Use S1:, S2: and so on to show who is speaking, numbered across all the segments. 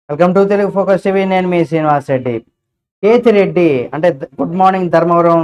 S1: welcome to Telugu focus TV నేను మీ శ్రీనివాస్ రెడ్డి కేతి రెడ్డి అంటే ద- గుడ్ మార్నింగ్ ధర్మవరం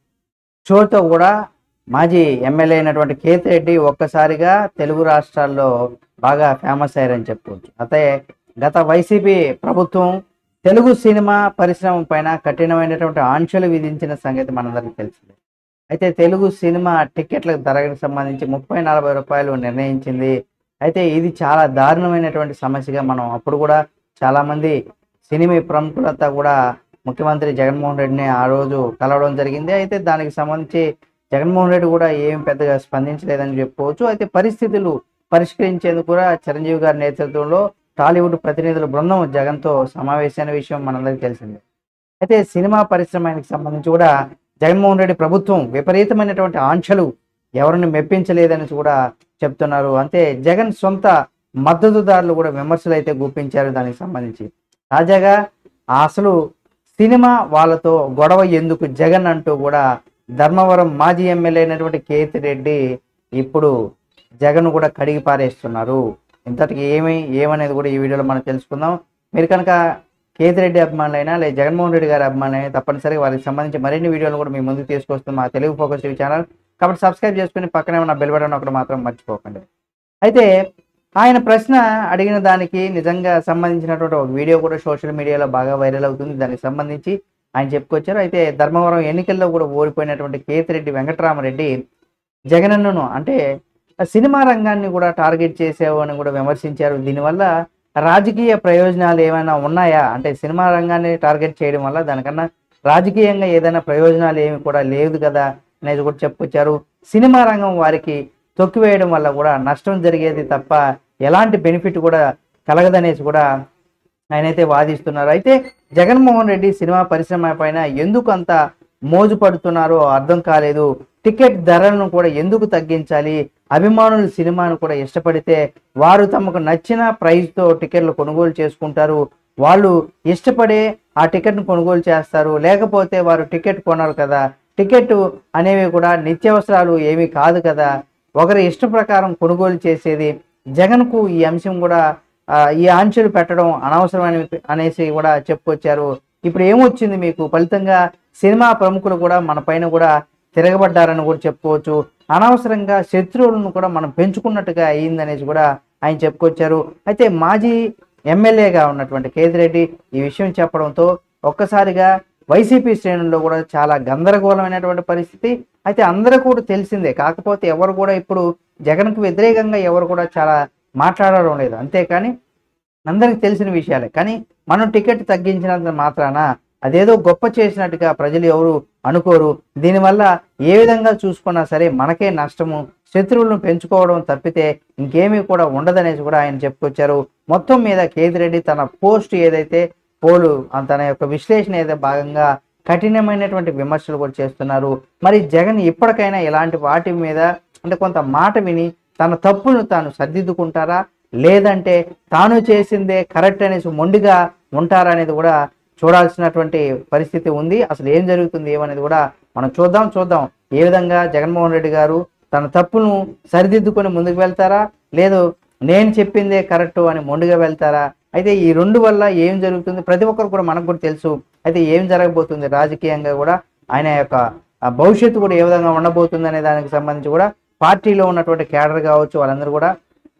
S1: షోతో కూడా మాజీ ఎమ్మెల్యే అయినటువంటి కేతి రెడ్డి ఒక్కసారిగా తెలుగు రాష్ట్రాల్లో బాగా ఫేమస్ అయ్యారని చెప్పుకోవచ్చు అయితే గత వైసీపీ ప్రభుత్వం తెలుగు సినిమా పరిశ్రమ పైన కఠినమైనటువంటి ఆంక్షలు విధించిన సంగతి మనందరికీ తెలిసిందే అయితే తెలుగు సినిమా టికెట్ల ధరకు సంబంధించి ముప్పై నలభై రూపాయలు నిర్ణయించింది అయితే ఇది చాలా దారుణమైనటువంటి సమస్యగా మనం అప్పుడు కూడా చాలా మంది సినిమా ప్రముఖులంతా కూడా ముఖ్యమంత్రి జగన్మోహన్ రెడ్డిని ఆ రోజు కలవడం జరిగింది అయితే దానికి సంబంధించి జగన్మోహన్ రెడ్డి కూడా ఏం పెద్దగా స్పందించలేదని చెప్పుకోవచ్చు అయితే పరిస్థితులు పరిష్కరించేందుకు కూడా చిరంజీవి గారి నేతృత్వంలో టాలీవుడ్ ప్రతినిధుల బృందం జగన్తో సమావేశమైన విషయం మనందరికీ తెలిసిందే అయితే సినిమా పరిశ్రమకి సంబంధించి కూడా జగన్మోహన్ రెడ్డి ప్రభుత్వం విపరీతమైనటువంటి ఆంక్షలు ఎవరిని మెప్పించలేదని కూడా చెప్తున్నారు అంటే జగన్ సొంత మద్దతుదారులు కూడా విమర్శలు అయితే గుప్పించారు దానికి సంబంధించి తాజాగా అసలు సినిమా వాళ్ళతో గొడవ ఎందుకు జగన్ అంటూ కూడా ధర్మవరం మాజీ ఎమ్మెల్యే అయినటువంటి కేతి రెడ్డి ఇప్పుడు జగన్ కూడా కడిగి పారేస్తున్నారు ఇంతటికి ఏమి ఏమనేది కూడా ఈ వీడియోలో మనం తెలుసుకుందాం మీరు కనుక కేతిరెడ్డి అభిమానులైనా లేదా జగన్మోహన్ రెడ్డి గారి అభిమానులైనా తప్పనిసరిగా వారికి సంబంధించి మరిన్ని వీడియోలు కూడా మీ ముందుకు తీసుకొస్తుంది మా తెలుగు ఫోకస్ టీవీ ఛానల్ కాబట్టి సబ్స్క్రైబ్ చేసుకుని పక్కనే ఉన్న బెల్ బటన్ ఒకటి మాత్రం మర్చిపోకండి అయితే ఆయన ప్రశ్న అడిగిన దానికి నిజంగా సంబంధించినటువంటి ఒక వీడియో కూడా సోషల్ మీడియాలో బాగా వైరల్ అవుతుంది దానికి సంబంధించి ఆయన చెప్పుకొచ్చారు అయితే ధర్మవరం ఎన్నికల్లో కూడా ఓడిపోయినటువంటి కేతిరెడ్డి వెంకటరామరెడ్డి జగనన్నను అంటే సినిమా రంగాన్ని కూడా టార్గెట్ చేసావు అని కూడా విమర్శించారు దీనివల్ల రాజకీయ ప్రయోజనాలు ఏమైనా ఉన్నాయా అంటే సినిమా రంగాన్ని టార్గెట్ చేయడం వల్ల దానికన్నా రాజకీయంగా ఏదైనా ప్రయోజనాలు ఏమి కూడా లేదు కదా అనేది కూడా చెప్పుకొచ్చారు సినిమా రంగం వారికి తొక్కివేయడం వల్ల కూడా నష్టం జరిగేది తప్ప ఎలాంటి బెనిఫిట్ కూడా కలగదనేసి కూడా ఆయనైతే వాదిస్తున్నారు అయితే జగన్మోహన్ రెడ్డి సినిమా పరిశ్రమ పైన ఎందుకు అంత మోజు పడుతున్నారో అర్థం కాలేదు టికెట్ ధరలను కూడా ఎందుకు తగ్గించాలి అభిమానులు సినిమాను కూడా ఇష్టపడితే వారు తమకు నచ్చిన ప్రైస్తో టికెట్లు కొనుగోలు చేసుకుంటారు వాళ్ళు ఇష్టపడే ఆ టికెట్ను కొనుగోలు చేస్తారు లేకపోతే వారు టికెట్ కొనరు కదా టికెట్ అనేవి కూడా నిత్యావసరాలు ఏమీ కాదు కదా ఒకరి ఇష్ట ప్రకారం కొనుగోలు చేసేది జగన్కు ఈ అంశం కూడా ఆ, ఈ ఆంక్షలు పెట్టడం అనవసరమని అనేసి కూడా చెప్పుకొచ్చారు ఇప్పుడు ఏమొచ్చింది మీకు ఫలితంగా సినిమా ప్రముఖులు కూడా మన పైన కూడా తిరగబడ్డారని కూడా చెప్పుకోవచ్చు అనవసరంగా శత్రువులను కూడా మనం పెంచుకున్నట్టుగా అయ్యిందనేసి కూడా ఆయన చెప్పుకొచ్చారు అయితే మాజీ ఎమ్మెల్యేగా ఉన్నటువంటి కేతిరెడ్డి ఈ విషయం చెప్పడంతో ఒక్కసారిగా వైసీపీ శ్రేణుల్లో కూడా చాలా గందరగోళమైనటువంటి పరిస్థితి అయితే అందరూ కూడా తెలిసిందే కాకపోతే ఎవరు కూడా ఇప్పుడు జగన్కు వ్యతిరేకంగా ఎవరు కూడా చాలా మాట్లాడడం లేదు అంతేకాని అందరికి తెలిసిన విషయాలే కానీ మనం టికెట్ తగ్గించినంత మాత్రాన అదేదో గొప్ప చేసినట్టుగా ప్రజలు ఎవరు అనుకోరు దీనివల్ల ఏ విధంగా చూసుకున్నా సరే మనకే నష్టము శత్రువులను పెంచుకోవడం తప్పితే ఇంకేమీ కూడా ఉండదనేసి కూడా ఆయన చెప్పుకొచ్చారు మొత్తం మీద కేతిరెడ్డి తన పోస్ట్ ఏదైతే పోలు ఆ తన యొక్క విశ్లేషణ ఏదైతే భాగంగా కఠినమైనటువంటి విమర్శలు కూడా చేస్తున్నారు మరి జగన్ ఇప్పటికైనా ఇలాంటి వాటి మీద అంటే కొంత మాట విని తన తప్పులను తాను సర్దిద్దుకుంటారా లేదంటే తాను చేసిందే కరెక్ట్ అనేసి మొండిగా ఉంటారా అనేది కూడా చూడాల్సినటువంటి పరిస్థితి ఉంది అసలు ఏం జరుగుతుంది ఏమనేది కూడా మనం చూద్దాం చూద్దాం ఏ విధంగా జగన్మోహన్ రెడ్డి గారు తన తప్పును సరిదిద్దుకొని ముందుకు వెళ్తారా లేదు నేను చెప్పిందే కరెక్ట్ అని మొండిగా వెళ్తారా అయితే ఈ రెండు వల్ల ఏం జరుగుతుంది ప్రతి ఒక్కరు కూడా మనకు కూడా తెలుసు అయితే ఏం జరగబోతుంది రాజకీయంగా కూడా ఆయన యొక్క ఆ భవిష్యత్తు కూడా ఏ విధంగా ఉండబోతుంది అనే దానికి సంబంధించి కూడా పార్టీలో ఉన్నటువంటి క్యాడర్ కావచ్చు వాళ్ళందరూ కూడా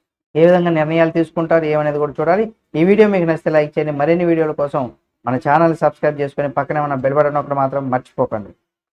S1: ఏ విధంగా నిర్ణయాలు తీసుకుంటారు ఏమనేది కూడా చూడాలి ఈ వీడియో మీకు నచ్చితే లైక్ చేయండి మరిన్ని వీడియోల కోసం మన ఛానల్ సబ్స్క్రైబ్ చేసుకొని పక్కనే ఉన్న బెల్ బటన్ ఒకటి మాత్రం మర్చిపోకండి